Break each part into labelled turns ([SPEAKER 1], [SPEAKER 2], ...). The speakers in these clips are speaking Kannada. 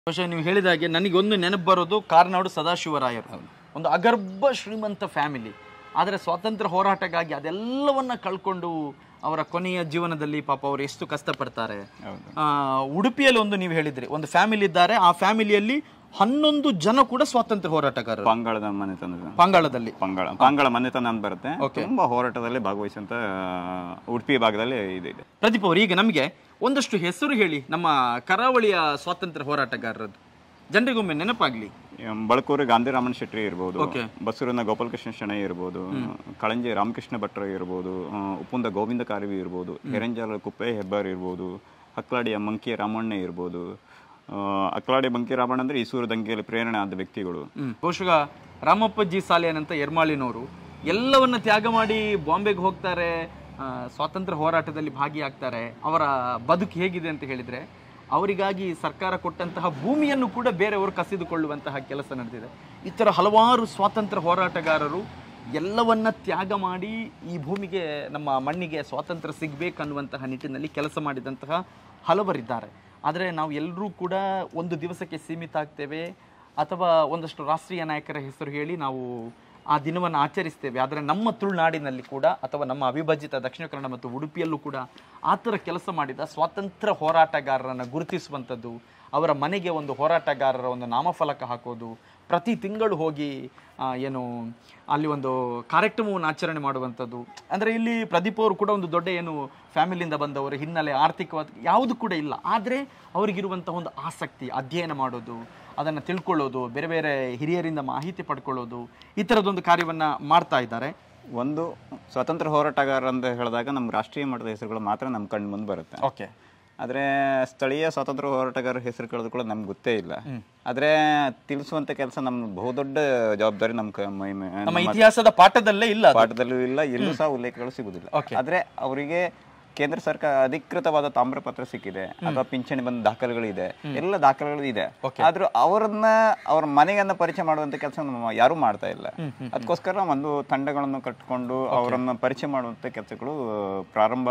[SPEAKER 1] ಬಹುಶಃ ನೀವು ಹೇಳಿದ ಹಾಗೆ ನನಗೊಂದು ನೆನಪು ಬರೋದು ಕಾರ್ನಾಡು ಸದಾಶಿವರಾಯರು ಒಂದು ಅಗರ್ಭ ಶ್ರೀಮಂತ ಫ್ಯಾಮಿಲಿ ಆದರೆ ಸ್ವಾತಂತ್ರ್ಯ ಹೋರಾಟಕ್ಕಾಗಿ ಅದೆಲ್ಲವನ್ನ ಕಳ್ಕೊಂಡು ಅವರ ಕೊನೆಯ ಜೀವನದಲ್ಲಿ ಪಾಪ ಅವರು ಎಷ್ಟು ಕಷ್ಟಪಡ್ತಾರೆ
[SPEAKER 2] ಹೌದು
[SPEAKER 1] ಆ, ಉಡುಪಿಯಲ್ಲಿ ಒಂದು ನೀವು ಹೇಳಿದ್ರಿ ಒಂದು ಫ್ಯಾಮಿಲಿ ಇದ್ದಾರೆ ಆ ಫ್ಯಾಮಿಲಿಯಲ್ಲಿ ಹನ್ನೊಂದು ಜನ ಕೂಡ ಸ್ವಾತಂತ್ರ್ಯ ಹೋರಾಟಗಾರರು
[SPEAKER 2] ಪಂಗಳದ ಮನೆತನದ
[SPEAKER 1] ಪಂಗಾಳದಲ್ಲಿ
[SPEAKER 2] ಪಂಗಳ ಪಂಗಳ ಮನೆತನ ಅಂತ ಬರುತ್ತೆ ತುಂಬಾ ಹೋರಾಟದಲ್ಲಿ ಭಾಗವಹಿಸುವಂತ ಉಡುಪಿ ಭಾಗದಲ್ಲಿ ಇದು ಇದೆ
[SPEAKER 1] ಪ್ರದೀಪ್ ಅವರು ಈಗ ನಮಗೆ ಒಂದಷ್ಟು ಹೆಸರು ಹೇಳಿ ನಮ್ಮ ಕರಾವಳಿಯ ಸ್ವಾತಂತ್ರ್ಯ ಹೋರಾಟಗಾರರದ್ದು ಜನರಿಗೊಮ್ಮೆ ನೆನಪಾಗ್ಲಿ
[SPEAKER 2] ಎಂ, ಬಳಕೂರು ಗಾಂಧಿರಾಮನ್ ಶೆಟ್ಟಿ ಇರ್ಬೋದು
[SPEAKER 1] Okay.
[SPEAKER 2] ಬಸೂರಿನ ಗೋಪಾಲಕೃಷ್ಣ ಶೆಣೈ ಇರ್ಬೋದು ಕಳಂಜಿ ರಾಮಕೃಷ್ಣ ಭಟ್ರ ಇರ್ಬೋದು ಆ, ಉಪ್ಪುಂದ ಗೋವಿಂದ ಕಾರವಿ ಇರ್ಬೋದು ಹೆರಂಜಾಲ ಕುಪ್ಪೆ ಹೆಬ್ಬಾರ್ ಇರ್ಬೋದು ಅಕ್ಲಾಡಿಯ ಮಂಕಿ ರಾಮಣ್ಣ ಇರ್ಬೋದು ಆ, ಅಕ್ಲಾಡಿ ಮಂಕಿ ರಾಮಣ್ಣ ಅಂದ್ರೆ ಈಸೂರು ದಂಗೆಯಲ್ಲಿ ಪ್ರೇರಣೆ ಆದ ವ್ಯಕ್ತಿಗಳು
[SPEAKER 1] ಹ್ಮ್. ಬಹುಶಃ ರಾಮಪ್ಪ ಜಿ ಸಾಲಿಯನ್ ಅಂತ ಎರ್ಮಾಳಿನವರು ಎಲ್ಲವನ್ನ ತ್ಯಾಗ ಮಾಡಿ ಬಾಂಬೆಗೆ ಹೋಗ್ತಾರೆ ಆ, ಸ್ವಾತಂತ್ರ್ಯ ಹೋರಾಟದಲ್ಲಿ ಭಾಗಿಯಾಗ್ತಾರೆ ಅವರ ಬದುಕು ಹೇಗಿದೆ ಅಂತ ಹೇಳಿದ್ರೆ ಅವರಿಗಾಗಿ ಸರ್ಕಾರ ಕೊಟ್ಟಂತಹ ಭೂಮಿಯನ್ನು ಕೂಡ ಬೇರೆಯವರು ಕಸಿದುಕೊಳ್ಳುವಂತಹ ಕೆಲಸ ನಡೆದಿದೆ ಈ ಥರ ಹಲವಾರು ಸ್ವಾತಂತ್ರ್ಯ ಹೋರಾಟಗಾರರು ಎಲ್ಲವನ್ನ ತ್ಯಾಗ ಮಾಡಿ ಈ ಭೂಮಿಗೆ ನಮ್ಮ ಮಣ್ಣಿಗೆ ಸ್ವಾತಂತ್ರ್ಯ ಸಿಗಬೇಕನ್ನುವಂತಹ ನಿಟ್ಟಿನಲ್ಲಿ ಕೆಲಸ ಮಾಡಿದಂತಹ ಹಲವರಿದ್ದಾರೆ ಆದರೆ ನಾವು ಎಲ್ಲರೂ ಕೂಡ ಒಂದು ದಿವಸಕ್ಕೆ ಸೀಮಿತ ಆಗ್ತೇವೆ ಅಥವಾ ಒಂದಷ್ಟು ರಾಷ್ಟ್ರೀಯ ನಾಯಕರ ಹೆಸರು ಹೇಳಿ ನಾವು ಆ ದಿನವನ್ನು ಆಚರಿಸ್ತೇವೆ ಆದರೆ ನಮ್ಮ ತುಳುನಾಡಿನಲ್ಲಿ ಕೂಡ ಅಥವಾ ನಮ್ಮ ಅವಿಭಜಿತ ದಕ್ಷಿಣ ಕನ್ನಡ ಮತ್ತು ಉಡುಪಿಯಲ್ಲೂ ಕೂಡ ಆ ಥರ ಕೆಲಸ ಮಾಡಿದ ಸ್ವಾತಂತ್ರ್ಯ ಹೋರಾಟಗಾರರನ್ನು ಗುರುತಿಸುವಂಥದ್ದು ಅವರ ಮನೆಗೆ ಒಂದು ಹೋರಾಟಗಾರರ ಒಂದು ನಾಮಫಲಕ ಹಾಕೋದು ಪ್ರತಿ ತಿಂಗಳು ಹೋಗಿ ಆ, ಏನು ಅಲ್ಲಿ ಒಂದು ಕಾರ್ಯಕ್ರಮವನ್ನು ಆಚರಣೆ ಮಾಡುವಂಥದ್ದು ಅಂದರೆ ಇಲ್ಲಿ ಪ್ರದೀಪ್ ಅವರು ಕೂಡ ಒಂದು ದೊಡ್ಡ ಏನು ಫ್ಯಾಮಿಲಿಯಿಂದ ಬಂದವರು ಹಿನ್ನೆಲೆ ಆರ್ಥಿಕವಾದ ಯಾವುದು ಕೂಡ ಇಲ್ಲ ಆದರೆ ಅವರಿಗಿರುವಂತಹ ಒಂದು ಆಸಕ್ತಿ ಅಧ್ಯಯನ ಮಾಡೋದು ಅದನ್ನು ತಿಳ್ಕೊಳ್ಳೋದು ಬೇರೆ ಬೇರೆ ಹಿರಿಯರಿಂದ ಮಾಹಿತಿ ಪಡ್ಕೊಳ್ಳೋದು ಈ ಥರದೊಂದು ಕಾರ್ಯವನ್ನು ಮಾಡ್ತಾ ಇದ್ದಾರೆ
[SPEAKER 2] ಒಂದು ಸ್ವಾತಂತ್ರ್ಯ ಹೋರಾಟಗಾರ ಅಂತ ಹೇಳಿದಾಗ ನಮ್ಮ ರಾಷ್ಟ್ರೀಯ ಮಟ್ಟದ ಹೆಸರುಗಳು ಮಾತ್ರ ನಮ್ಮ ಕಣ್ಣು ಮುಂದೆ ಬರುತ್ತೆ
[SPEAKER 1] ಓಕೆ
[SPEAKER 2] ಆದರೆ ಸ್ಥಳೀಯ ಸ್ವಾತಂತ್ರ್ಯ ಹೋರಾಟಗಾರರ ಹೆಸರು ಕೇಳಿದ್ರು ಕೂಡ ನಮ್ಗೆ ಗೊತ್ತೇ ಇಲ್ಲ ಆದರೆ ತಿಳಿಸುವಂತ ಕೆಲಸ ನಮ್ಮ ಬಹುದೊಡ್ಡ ಜವಾಬ್ದಾರಿ ನಮ್ಮ ಕ- ಮೈ- ಮೈ-
[SPEAKER 1] ನಮ್ಮ
[SPEAKER 2] ನಮ್ಮ
[SPEAKER 1] ಇತಿಹಾಸದ ಪಾಠದಲ್ಲೇ ಇಲ್ಲ ಅದು.
[SPEAKER 2] ಪಾಠದಲ್ಲೂ ಇಲ್ಲ ಎಲ್ಲೂ ಸಹ ಉಲ್ಲೇಖಗಳು ಸಿಗುದಿಲ್ಲ ಆದ್ರೆ ಅವರಿಗೆ ಕೇಂದ್ರ ಸರ್ಕಾರ ಅಧಿಕೃತವಾದ ತಾಮ್ರಪತ್ರ ಸಿಕ್ಕಿದೆ ಅಥವಾ ಪಿಂಚಣಿ ಬಂದ ದಾಖಲೆಗಳಿದೆ ಎಲ್ಲ ದಾಖಲೆಗಳು ಇದೆ ಆದ್ರೂ ಅವರನ್ನ ಅವ್ರ ಮನೆಯನ್ನ ಪರಿಚಯ ಮಾಡುವಂತ ಕೆಲಸ ನಮ್ಮ ಯಾರು ಮಾಡ್ತಾ ಇಲ್ಲ ಅದಕ್ಕೋಸ್ಕರ ಒಂದು ತಂಡಗಳನ್ನು ಕಟ್ಕೊಂಡು ಅವರನ್ನ ಪರಿಚಯ ಮಾಡುವಂತ ಕೆಲಸಗಳು ಪ್ರಾರಂಭ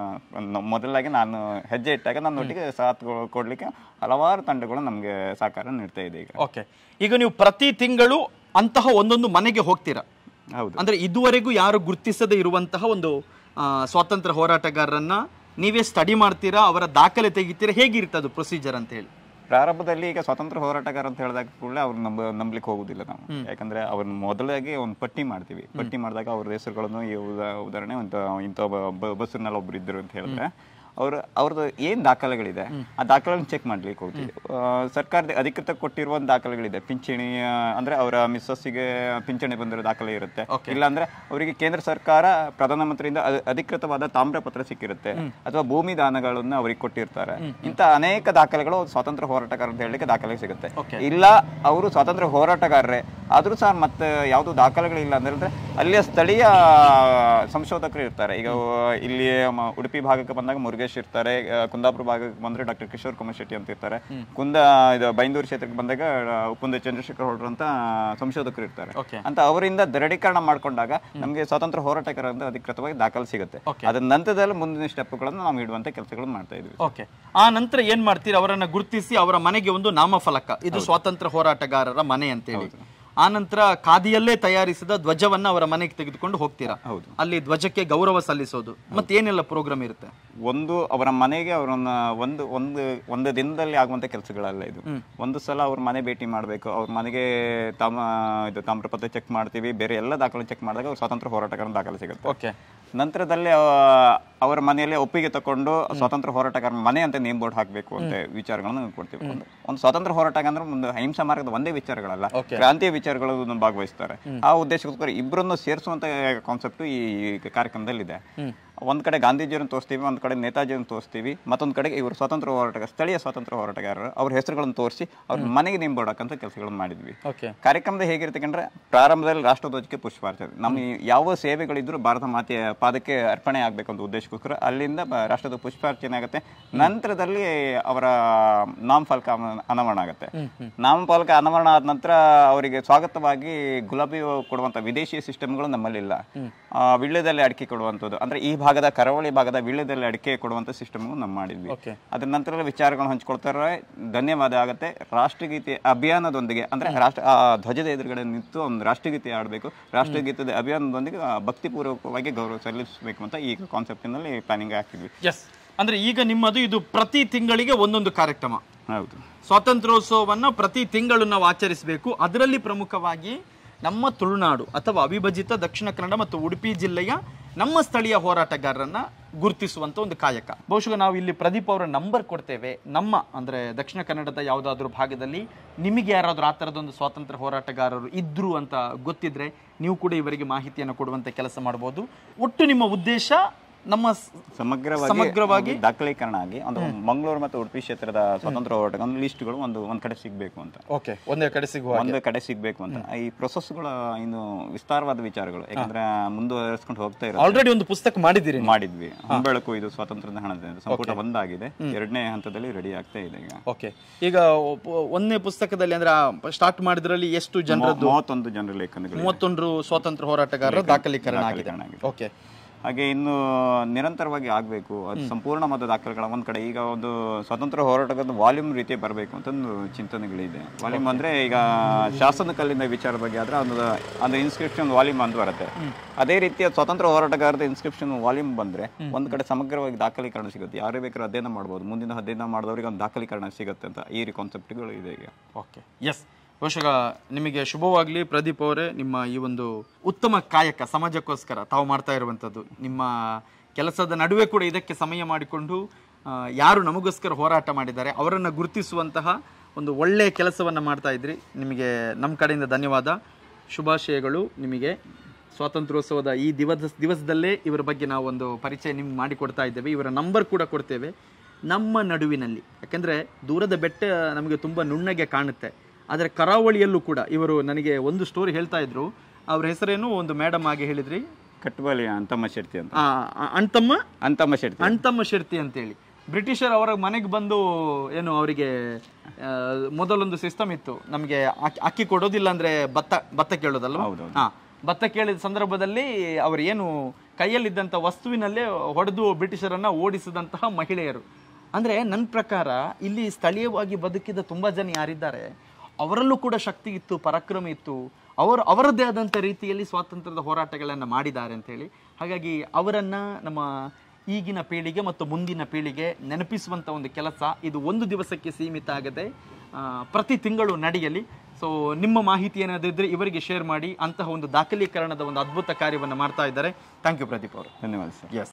[SPEAKER 2] ಆ, ಮೊದಲಾಗಿ ನಾನು ಹೆಜ್ಜೆ ಇಟ್ಟಾಗ ನನ್ನ ಒಟ್ಟಿಗೆ ಸಾಥ್ ಕೊ- ಕೊಡ್ಲಿಕ್ಕೆ ಹಲವಾರು ತಂಡಗಳು ನಮ್ಗೆ ಸಹಕಾರ ನೀಡ್ತಾ ಇದೆ ಈಗ
[SPEAKER 1] ಓಕೆ ಈಗ ನೀವು ಪ್ರತಿ ತಿಂಗಳು ಅಂತಹ ಒಂದೊಂದು ಮನೆಗೆ ಹೋಗ್ತೀರಾ
[SPEAKER 2] ಹೌದು
[SPEAKER 1] ಅಂದ್ರೆ ಇದುವರೆಗೂ ಯಾರು ಗುರುತಿಸದೇ ಇರುವಂತಹ ಒಂದು ಆ, ಸ್ವಾತಂತ್ರ್ಯ ಹೋರಾಟಗಾರರನ್ನ ನೀವೇ ಸ್ಟಡಿ ಮಾಡ್ತೀರಾ ಅವರ ದಾಖಲೆ ತೆಗಿತೀರಾ ಹೇಗಿರುತ್ತೆ ಅದು ಪ್ರೊಸೀಜರ್ ಅಂತ ಹೇಳಿ
[SPEAKER 2] ಪ್ರಾರಂಭದಲ್ಲಿ ಈಗ ಸ್ವಾತಂತ್ರ್ಯ ಹೋರಾಟಗಾರ ಅಂತ ಹೇಳಿದಾಗ ಕೂಡಲೇ ಅವ್ರು ನಂಬ ನಂಬಲಿಕ್ಕೆ ಹೋಗುದಿಲ್ಲ ನಾವು ಯಾಕಂದ್ರೆ ಅವ್ರನ್ನ ಮೊದಲಾಗಿ ಒಂದು ಪಟ್ಟಿ ಮಾಡ್ತೀವಿ ಪಟ್ಟಿ ಮಾಡಿದಾಗ ಅವ್ರ ಹೆಸರುಗಳನ್ನು ಈ ಉದಾ ಉದಾಹರಣೆ ಒಂದು ಇಂಥ ಬಸ್ಸಿನಲ್ಲಿ ಒಬ್ರು ಇದ್ರು ಅಂತ ಹೇಳಿದ್ರೆ ಅವ್ರ ಅವ್ರದ್ದು ಏನ್ ದಾಖಲೆಗಳಿದೆ ಆ ದಾಖಲೆಗಳನ್ನ ಚೆಕ್ ಮಾಡ್ಲಿಕ್ಕೆ ಹೋಗ್ತೀವಿ ಆ, ಸರ್ಕಾರದ ಅಧಿಕೃತ ಕೊಟ್ಟಿರುವ ಒಂದು ದಾಖಲೆಗಳಿದೆ ಪಿಂಚಣಿ ಆ, ಅಂದ್ರೆ ಅವರ ಮಿಸ್ಸಸ್ಸಿಗೆ ಪಿಂಚಣಿ ಬಂದಿರೋ ದಾಖಲೆ ಇರುತ್ತೆ ಇಲ್ಲಾಂದ್ರೆ ಅವರಿಗೆ ಕೇಂದ್ರ ಸರ್ಕಾರ ಪ್ರಧಾನಮಂತ್ರಿಯಿಂದ ಅ- ಅಧಿಕೃತವಾದ ತಾಮ್ರ ಪತ್ರ ಸಿಕ್ಕಿರುತ್ತೆ ಅಥವಾ ಭೂಮಿ ದಾನಗಳನ್ನ ಅವ್ರಿಗೆ ಕೊಟ್ಟಿರ್ತಾರೆ ಇಂಥ ಅನೇಕ ದಾಖಲೆಗಳು ಸ್ವಾತಂತ್ರ್ಯ ಹೋರಾಟಗಾರ ಅಂತ ಹೇಳಲಿಕ್ಕೆ ದಾಖಲೆ ಸಿಗುತ್ತೆ ಇಲ್ಲ ಅವರು ಸ್ವಾತಂತ್ರ್ಯ ಹೋರಾಟಗಾರರೇ ಆದ್ರೂ ಸಹ ಮತ್ತೆ ಯಾವುದು ದಾಖಲೆಗಳಿಲ್ಲ ಅಂದ್ರೆ ಅಲ್ಲಿಯ ಸ್ಥಳೀಯ ಸಂಶೋಧಕರು ಇರ್ತಾರೆ ಈಗ ಇಲ್ಲಿ ಮ- ಉಡುಪಿ ಭಾಗಕ್ಕೆ ಬಂದಾಗ ಮುರುಗೇಶ್ ಇರ್ತಾರೆ ಆ, ಕುಂದಾಪುರ ಭಾಗಕ್ಕೆ ಬಂದ್ರೆ ಡಾಕ್ಟರ್ ಕಿಶೋರ್ ಕುಮಾರ್ ಶೆಟ್ಟಿ ಅಂತ ಇರ್ತಾರೆ ಕುಂದ ಇದು ಬೈಂದೂರು ಕ್ಷೇತ್ರಕ್ಕೆ ಬಂದಾಗ ಆ, ಉಪ್ಪುಂದ ಚಂದ್ರಶೇಖರ್ ಹೊಳ್ರು ಅಂತ ಸಂಶೋಧಕರು ಇರ್ತಾರೆ
[SPEAKER 1] Okay.
[SPEAKER 2] ಅಂತ ಅವರಿಂದ ದೃಢೀಕರಣ ಮಾಡ್ಕೊಂಡಾಗ ನಮಗೆ ಸ್ವಾತಂತ್ರ್ಯ ಹೋರಾಟಗಾರ ಅಂತ ಅಧಿಕೃತವಾಗಿ ದಾಖಲೆ ಸಿಗುತ್ತೆ ಅದ್ರ ನಂತರದಲ್ಲಿ ಮುಂದಿನ ಸ್ಟೆಪ್ಗಳನ್ನು ನಾವು ಇಡುವಂತ ಕೆಲಸಗಳನ್ನು ಮಾಡ್ತಾ ಇದ್ವಿ
[SPEAKER 1] ಓಕೆ ಆ ನಂತರ ಏನ್ ಮಾಡ್ತೀರಾ ಅವರನ್ನ ಗುರುತಿಸಿ ಅವರ ಮನೆಗೆ ಒಂದು ನಾಮಫಲಕ ಇದು ಸ್ವಾತಂತ್ರ್ಯ ಹೋರಾಟಗಾರರ ಮನೆ ಅಂತ ಹೇಳಿ ಆ ನಂತರ ಖಾದಿಯಲ್ಲೇ ತಯಾರಿಸಿದ ಧ್ವಜವನ್ನ ಅವರ ಮನೆಗೆ ತೆಗೆದುಕೊಂಡು ಹೋಗ್ತೀರಾ
[SPEAKER 2] ಹೌದು.
[SPEAKER 1] ಅಲ್ಲಿ ಧ್ವಜಕ್ಕೆ ಗೌರವ ಸಲ್ಲಿಸೋದು ಮತ್ತೆ ಏನೆಲ್ಲ ಪ್ರೋಗ್ರಾಮ್ ಇರುತ್ತೆ
[SPEAKER 2] ಒಂದು ಅವರ ಮನೆಗೆ ಅವರನ್ನ ಒಂದು ಒಂದು ಒಂದು ದಿನದಲ್ಲಿ ಆಗುವಂತ ಕೆಲಸಗಳಲ್ಲ ಇದು ಒಂದು ಸಲ ಅವ್ರ ಮನೆ ಭೇಟಿ ಮಾಡಬೇಕು ಅವ್ರ ಮನೆಗೆ ತಮ್ಮ ಇದು ತಾಮ್ರಪತ್ರ ಚೆಕ್ ಮಾಡ್ತೀವಿ ಬೇರೆ ಎಲ್ಲ ದಾಖಲೆ ಚೆಕ್ ಮಾಡಿದಾಗ ಅವ್ರ ಸ್ವಾತಂತ್ರ್ಯ ಹೋರಾಟಗಾರನ ದಾಖಲೆ ಸಿಗುತ್ತೆ
[SPEAKER 1] ಓಕೆ
[SPEAKER 2] ನಂತರದಲ್ಲಿ ಆ, ಅವರ ಮನೆಯಲ್ಲಿ ಒಪ್ಪಿಗೆ ತಕೊಂಡು ಸ್ವಾತಂತ್ರ್ಯ ಹೋರಾಟಗಾರ ಮನೆ ಅಂತ ನೇಮ್ ಬೋರ್ಡ್ ಹಾಕಬೇಕು ಅಂತ ವಿಚಾರಗಳನ್ನು ನಾವು ಕೊಡ್ತೀವಿ ಒಂದು ಒಂದು ಸ್ವಾತಂತ್ರ್ಯ ಹೋರಾಟಗಾರ ಅಂದ್ರೆ ಒಂದು ಅಹಿಂಸಾ ಮಾರ್ಗದ ಒಂದೇ ವಿಚಾರಗಳಲ್ಲ ಕ್ರಾಂತಿಯ ವಿಚಾರಗಳು ಭಾಗವಹಿಸ್ತಾರೆ ಆ ಉದ್ದೇಶಕ್ಕೋಸ್ಕರ ಇಬ್ಬರನ್ನು ಸೇರಿಸುವಂತ ಕಾನ್ಸೆಪ್ಟ್ ಈ ಕಾರ್ಯಕ್ರಮದಲ್ಲಿ ಇದೆ ಒಂದ್ ಕಡೆ ಗಾಂಧೀಜಿಯನ್ನು ತೋರಿಸ್ತೀವಿ ಒಂದ್ ಕಡೆ ನೇತಾಜಿಯನ್ನು ತೋರಿಸ್ತೀವಿ ಮತ್ತೊಂದ್ ಕಡೆ ಇವರು ಸ್ವಾತಂತ್ರ್ಯ ಹೋರಾಟಗಾರ ಸ್ಥಳೀಯ ಸ್ವಾತಂತ್ರ್ಯ ಹೋರಾಟಗಾರರು ಅವ್ರ ಹೆಸರುಗಳನ್ನು ತೋರಿಸಿ ಅವ್ರ ಮನೆಗೆ ನೇಮ್ ಬೋರ್ಡ್ ಹಾಕಂತ ಕೆಲಸಗಳನ್ನು ಮಾಡಿದ್ವಿ
[SPEAKER 1] ಓಕೆ
[SPEAKER 2] ಕಾರ್ಯಕ್ರಮದ ಹೇಗಿರ್ತಕ್ಕಂದ್ರೆ ಪ್ರಾರಂಭದಲ್ಲಿ ರಾಷ್ಟ್ರಧ್ವಜಕ್ಕೆ ಪುಷ್ಪಾರ್ಚನೆ ನಮ್ಮ ಈ ಯಾವ ಸೇವೆಗಳಿದ್ರು ಭಾರತ ಮಾತೆಯ ಪಾದಕ್ಕೆ ಅರ್ಪಣೆ ಆಗ್ಬೇಕು ಅಂತ ಉದ್ದೇಶಕ್ಕೋಸ್ಕರ ಅಲ್ಲಿಂದ ಬ- ರಾಷ್ಟ್ರದ ಪುಷ್ಪಾರ್ಚನೆ ಆಗುತ್ತೆ ನಂತರದಲ್ಲಿ ಅವರ ನಾಮಫಲಕ ಅನ- ಅನಾವರಣ ಆಗುತ್ತೆ ನಾಮಫಲಕ ಅನಾವರಣ ಆದ ನಂತರ ಅವರಿಗೆ ಸ್ವಾಗತವಾಗಿ ಗುಲಾಬಿ ಹೂವು ಕೊಡುವಂತ ವಿದೇಶಿ ಸಿಸ್ಟಮ್ಗಳು ನಮ್ಮಲ್ಲಿಲ್ಲ ಆ, ವಿಳ್ಯದಲ್ಲಿ ಅಡಿಕೆ ಕೊಡುವಂಥದ್ದು ಅಂದ್ರೆ ಈ ಭಾಗದ ಕರಾವಳಿ ಭಾಗದ ವೀಳ್ಯದಲ್ಲಿ ಅಡಿಕೆ ಕೊಡುವಂತ ಸಿಸ್ಟಮ್ ನಾವು ಮಾಡಿದ್ವಿ
[SPEAKER 1] ಓಕೆ
[SPEAKER 2] ಅದ್ರ ನಂತರ ವಿಚಾರಗಳನ್ನು ಹಂಚ್ಕೊಳ್ತಾರೆ ಧನ್ಯವಾದ ಆಗತ್ತೆ ರಾಷ್ಟ್ರಗೀತೆ ಅಭಿಯಾನದೊಂದಿಗೆ ಅಂದ್ರೆ ರಾಷ್ಟ್ರ ಆ ಧ್ವಜದ ಎದುರುಗಡೆ ನಿಂತು ಒಂದು ರಾಷ್ಟ್ರಗೀತೆ ಆಡಬೇಕು ರಾಷ್ಟ್ರಗೀತದ ಅಭಿಯಾನದೊಂದಿಗೆ ಆ, ಭಕ್ತಿಪೂರ್ವಕವಾಗಿ ಗೌರವ ಸಲ್ಲಿಸಬೇಕು ಅಂತ ಈ ಕಾನ್ಸೆಪ್ಟಿನಲ್ಲಿ ಪ್ಲಾನಿಂಗ್ ಹಾಕಿದ್ವಿ
[SPEAKER 1] ಎಸ್ ಅಂದ್ರೆ ಈಗ ನಿಮ್ಮದು ಇದು ಪ್ರತಿ ತಿಂಗಳಿಗೆ ಒಂದೊಂದು ಕಾರ್ಯಕ್ರಮ
[SPEAKER 2] ಹೌದು
[SPEAKER 1] ಸ್ವಾತಂತ್ರ್ಯೋತ್ಸವವನ್ನು ಪ್ರತಿ ತಿಂಗಳು ನಾವು ಆಚರಿಸಬೇಕು ಅದರಲ್ಲಿ ಪ್ರಮುಖವಾಗಿ ನಮ್ಮ ತುಳುನಾಡು ಅಥವಾ ಅವಿಭಜಿತ ದಕ್ಷಿಣ ಕನ್ನಡ ಮತ್ತು ಉಡುಪಿ ಜಿಲ್ಲೆಯ ನಮ್ಮ ಸ್ಥಳೀಯ ಹೋರಾಟಗಾರರನ್ನ ಗುರುತಿಸುವಂತ ಒಂದು ಕಾಯಕ ಬಹುಶಃ ನಾವು ಇಲ್ಲಿ ಪ್ರದೀಪ್ ಅವರ ನಂಬರ್ ಕೊಡ್ತೇವೆ ನಮ್ಮ ಅಂದ್ರೆ ದಕ್ಷಿಣ ಕನ್ನಡದ ಯಾವುದಾದ್ರೂ ಭಾಗದಲ್ಲಿ ನಿಮಗೆ ಯಾರಾದ್ರೂ ಆ ಥರದೊಂದು ಸ್ವಾತಂತ್ರ್ಯ ಹೋರಾಟಗಾರರು ಇದ್ರು ಅಂತ ಗೊತ್ತಿದ್ರೆ ನೀವು ಕೂಡ ಇವರಿಗೆ ಮಾಹಿತಿಯನ್ನು ಕೊಡುವಂತ ಕೆಲಸ ಮಾಡಬಹುದು ಒಟ್ಟು ನಿಮ್ಮ ಉದ್ದೇಶ ನಮ್ಮ ಸ್-
[SPEAKER 2] ಸಮಗ್ರವಾಗಿ
[SPEAKER 1] ಸಮಗ್ರವಾಗಿ
[SPEAKER 2] ಒಂದು ದಾಖಲೀಕರಣ ಆಗಿ ಒಂದು ಮಂಗಳೂರು ಮತ್ತು ಉಡುಪಿ ಕ್ಷೇತ್ರದ ಸ್ವತಂತ್ರ ಹೋರಾಟ ಒಂದು ಲಿಸ್ಟ್ಗಳು ಒಂದು ಒಂದ್ ಕಡೆ ಸಿಗ್ಬೇಕು ಅಂತ
[SPEAKER 1] ಓಕೆ ಒಂದೇ ಕಡೆ ಸಿಗುವ
[SPEAKER 2] ಒಂದು ಕಡೆ ಸಿಗ್ಬೇಕು ಅಂತ ಈ ಪ್ರೊಸೆಸ್ಗಳ ಇನ್ನು ವಿಸ್ತಾರವಾದ ವಿಚಾರಗಳು ಯಾಕಂದ್ರೆ ಮುಂದುವರಿಸ್ಕೊಂಡು ಹೋಗ್ತಾ ಇರೋದು
[SPEAKER 1] ಆಲ್ರೆಡಿ ಒಂದು ಪುಸ್ತಕ ಮಾಡಿದ್ದೀರಿ ನೀವು.
[SPEAKER 2] ಮಾಡಿದ್ವಿ ಬೆಳಕು ಇದು ಸ್ವಾತಂತ್ರ್ಯದ ಹಣದ ಸಂಪುಟ ಒಂದಾಗಿದೆ ಎರಡನೇ ಹಂತದಲ್ಲಿ ರೆಡಿ ಆಗ್ತಾ ಇದೆ ಈಗ
[SPEAKER 1] ಓಕೆ ಈಗ ಒಬ್ಬ- ಒಂದನೇ ಪುಸ್ತಕದಲ್ಲಿ ಅಂದ್ರೆ ಸ್ಟಾರ್ಟ್ ಮಾಡಿದ್ರಲ್ಲಿ ಎಷ್ಟು ಜನರದ್ದು
[SPEAKER 2] ಮೂವತ್ತೊಂದು ಜನರ ಲೇಖನಗಳು
[SPEAKER 1] ಮೂವತ್ತೊಂದು ಸ್ವಾತಂತ್ರ್ಯ ಹೋರಾಟಗಾರರ ದಾಖಲೀಕರಣ ಆಗಿದೆ
[SPEAKER 2] ದಾಖಲೀಕರಣ ಆಗಿದೆ.
[SPEAKER 1] ಓಕೆ
[SPEAKER 2] ಹಾಗೆ ಇನ್ನು ನಿರಂತರವಾಗಿ ಆಗಬೇಕು ಅದು ಸಂಪೂರ್ಣವಾದ ದಾಖಲೆಗಳ ಒಂದ್ ಕಡೆ ಈಗ ಒಂದು ಸ್ವತಂತ್ರ ಹೋರಾಟದ ವಾಲ್ಯೂಮ್ ರೀತಿ ಬರಬೇಕು ಅಂತ ಒಂದು ಚಿಂತನೆಗಳಿದೆ ವಾಲ್ಯೂಮ್ ಅಂದ್ರೆ ಈಗ ಶಾಸನ ಕಲ್ಲಿನ ವಿಚಾರ ಬಗ್ಗೆ ಆದ್ರೆ ಒಂದು ಅದು ಇನ್ಸ್ಕ್ರಿಪ್ಷನ್ ವಾಲ್ಯೂಮ್ ಅಂತ ಬರುತ್ತೆ ಅದೇ ರೀತಿಯ ಸ್ವತಂತ್ರ ಹೋರಾಟಗಾರದ ಇನ್ಸ್ಕ್ರಿಪ್ಷನ್ ವಾಲ್ಯೂಮ್ ಬಂದ್ರೆ ಒಂದ್ ಕಡೆ ಸಮಗ್ರವಾಗಿ ದಾಖಲೀಕರಣ ಸಿಗುತ್ತೆ ಯಾರೇ ಬೇಕಾದ್ರೂ ಅಧ್ಯಯನ ಮಾಡ್ಬೋದು ಮುಂದಿನ ಅಧ್ಯಯನ ಮಾಡಿದವರಿಗೆ ಒಂದು ದಾಖಲೀಕರಣ ಸಿಗುತ್ತೆ ಅಂತ ಈ ಕಾನ್ಸೆಪ್ಟ್ಗಳು ಇದೆ ಈಗ
[SPEAKER 1] ಓಕೆ ಎಸ್ ಬಹುಶಃ ನಿಮಗೆ ಶುಭವಾಗಲಿ ಪ್ರದೀಪ್ ಅವರೇ ನಿಮ್ಮ ಈ ಒಂದು ಉತ್ತಮ ಕಾಯಕ ಸಮಾಜಕ್ಕೋಸ್ಕರ ತಾವು ಮಾಡ್ತಾ ಇರುವಂಥದ್ದು ನಿಮ್ಮ ಕೆಲಸದ ನಡುವೆ ಕೂಡ ಇದಕ್ಕೆ ಸಮಯ ಮಾಡಿಕೊಂಡು ಆ, ಯಾರು ನಮಗೋಸ್ಕರ ಹೋರಾಟ ಮಾಡಿದ್ದಾರೆ ಅವರನ್ನು ಗುರುತಿಸುವಂತಹ ಒಂದು ಒಳ್ಳೆಯ ಕೆಲಸವನ್ನು ಮಾಡ್ತಾ ಇದ್ರಿ ನಿಮಗೆ ನಮ್ಮ ಕಡೆಯಿಂದ ಧನ್ಯವಾದ ಶುಭಾಶಯಗಳು ನಿಮಗೆ ಸ್ವಾತಂತ್ರ್ಯೋತ್ಸವದ ಈ ದಿವಸ ದಿವಸದಲ್ಲೇ ಇವರ ಬಗ್ಗೆ ನಾವು ಒಂದು ಪರಿಚಯ ನಿಮ್ಗೆ ಮಾಡಿಕೊಡ್ತಾ ಇದ್ದೇವೆ ಇವರ ನಂಬರ್ ಕೂಡ ಕೊಡ್ತೇವೆ ನಮ್ಮ ನಡುವಿನಲ್ಲಿ ಯಾಕಂದರೆ ದೂರದ ಬೆಟ್ಟ ನಮಗೆ ತುಂಬ ನುಣ್ಣಗೆ ಕಾಣುತ್ತೆ ಆದರೆ ಕರಾವಳಿಯಲ್ಲೂ ಕೂಡ ಇವರು ನನಗೆ ಒಂದು ಸ್ಟೋರಿ ಹೇಳ್ತಾ ಇದ್ರು ಅವ್ರ ಹೆಸರೇನು ಒಂದು ಮೇಡಮ್ ಆಗಿ ಹೇಳಿದ್ರಿ
[SPEAKER 2] ಕಟ್ಬಲಿ ಅಂತಮ್ಮ ಶೆಟ್ಟಿ ಅಂತ
[SPEAKER 1] ಆ, ಆ- ಅಣ್ತಮ್ಮ
[SPEAKER 2] ಅಂತಮ್ಮ ಶೆಟ್ಟಿ
[SPEAKER 1] ಅಣ್ತಮ್ಮ ಶೆಟ್ಟಿ ಅಂತೇಳಿ ಬ್ರಿಟಿಷರ್ ಅವರ ಮನೆಗೆ ಬಂದು ಏನು ಅವರಿಗೆ ಆ, ಮೊದಲೊಂದು ಸಿಸ್ಟಮ್ ಇತ್ತು ನಮಗೆ ಅಕ್ಕಿ- ಅಕ್ಕಿ ಕೊಡೋದಿಲ್ಲ ಅಂದ್ರೆ ಭತ್ತ ಭತ್ತ ಕೇಳೋದಲ್ವ
[SPEAKER 2] ಹೌದೌದು.
[SPEAKER 1] ಹಾ ಭತ್ತ ಕೇಳಿದ ಸಂದರ್ಭದಲ್ಲಿ ಅವರು ಏನು ಕೈಯಲ್ಲಿದ್ದಂಥ ವಸ್ತುವಿನಲ್ಲೇ ಹೊಡೆದು ಬ್ರಿಟಿಷರನ್ನ ಓಡಿಸಿದಂತಹ ಮಹಿಳೆಯರು ಅಂದ್ರೆ ನನ್ನ ಪ್ರಕಾರ ಇಲ್ಲಿ ಸ್ಥಳೀಯವಾಗಿ ಬದುಕಿದ ತುಂಬಾ ಜನ ಯಾರಿದ್ದಾರೆ ಅವರಲ್ಲೂ ಕೂಡ ಶಕ್ತಿ ಇತ್ತು ಪರಾಕ್ರಮ ಇತ್ತು ಅವರು ಅವರದ್ದೇ ಆದಂಥ ರೀತಿಯಲ್ಲಿ ಸ್ವಾತಂತ್ರ್ಯದ ಹೋರಾಟಗಳನ್ನು ಮಾಡಿದ್ದಾರೆ ಅಂತ ಹೇಳಿ ಹಾಗಾಗಿ ಅವರನ್ನ ನಮ್ಮ ಈಗಿನ ಪೀಳಿಗೆ ಮತ್ತು ಮುಂದಿನ ಪೀಳಿಗೆ ನೆನಪಿಸುವಂಥ ಒಂದು ಕೆಲಸ ಇದು ಒಂದು ದಿವಸಕ್ಕೆ ಸೀಮಿತ ಆಗದೆ ಆ, ಪ್ರತಿ ತಿಂಗಳು ನಡೆಯಲಿ ಸೊ ನಿಮ್ಮ ಮಾಹಿತಿ ಏನಾದರೂ ಇದ್ರೆ ಇವರಿಗೆ ಶೇರ್ ಮಾಡಿ ಅಂತಹ ಒಂದು ದಾಖಲೀಕರಣದ ಒಂದು ಅದ್ಭುತ ಕಾರ್ಯವನ್ನು ಮಾಡ್ತಾ ಇದ್ದಾರೆ ಥ್ಯಾಂಕ್ ಯು ಪ್ರದೀಪ್ ಅವರು
[SPEAKER 2] ಧನ್ಯವಾದ ಸರ್
[SPEAKER 1] ಎಸ್